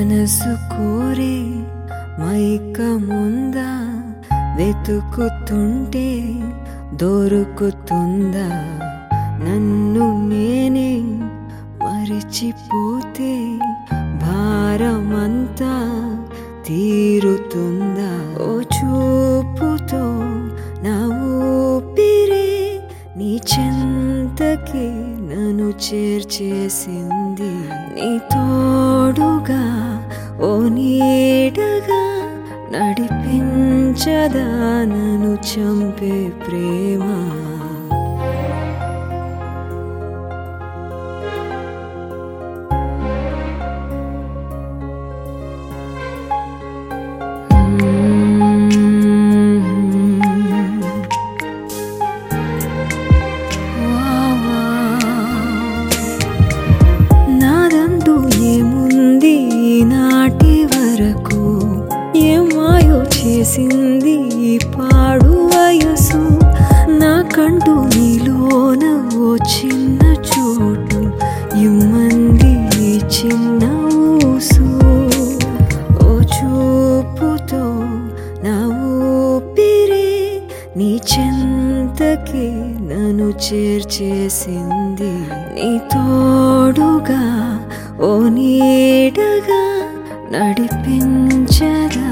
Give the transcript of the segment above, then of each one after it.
మనసు కోరే మైకముందా వెతుకుతుంటే దొరుకుతుందా నన్ను నేనే మరిచిపోతే భారమంతా తీరుతుందా ఓ చూపుతో నా ఊపిరే నీ చెంతకి నన్ను చేర్చేసింది నీ తోడుగా ఓ నీడగా నడిపించదా నన్ను చంపే ప్రేమ నాదందు ఏముంది నాటి వరకు ఏమాయో చేసింది ఈ పాడు వయసు నాకంటూ నీలోన ఓ చిన్న చోటు ఇమ్మంది ఈ చిన్న ఊసు ఓ చూపుతో నా ఊపిరే నీ చెంతకి నన్ను చేర్చేసింది నీ తోడుగా ఓ నీడగా నడిపించదా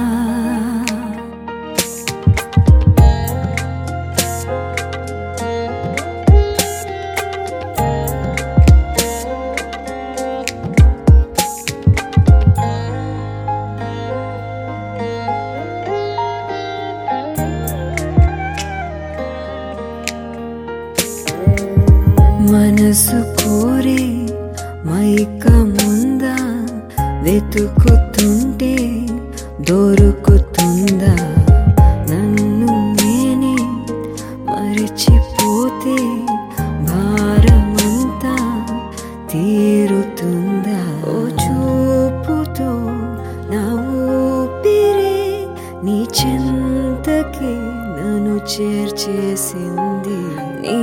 మనసు కోరే మైకముందా వెతుకుతుంటే దొరుకుతుందా నన్ను నేనే మరిచిపోతే భారమంతా తీరుతుందా ఓ చూపుతో నా ఊపిరే నీ చెంతకి నన్ను చేర్చేసింది నీ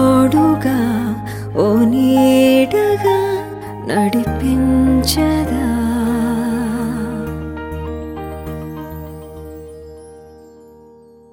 తోడుగా ఓ నీడగా నడిపించదా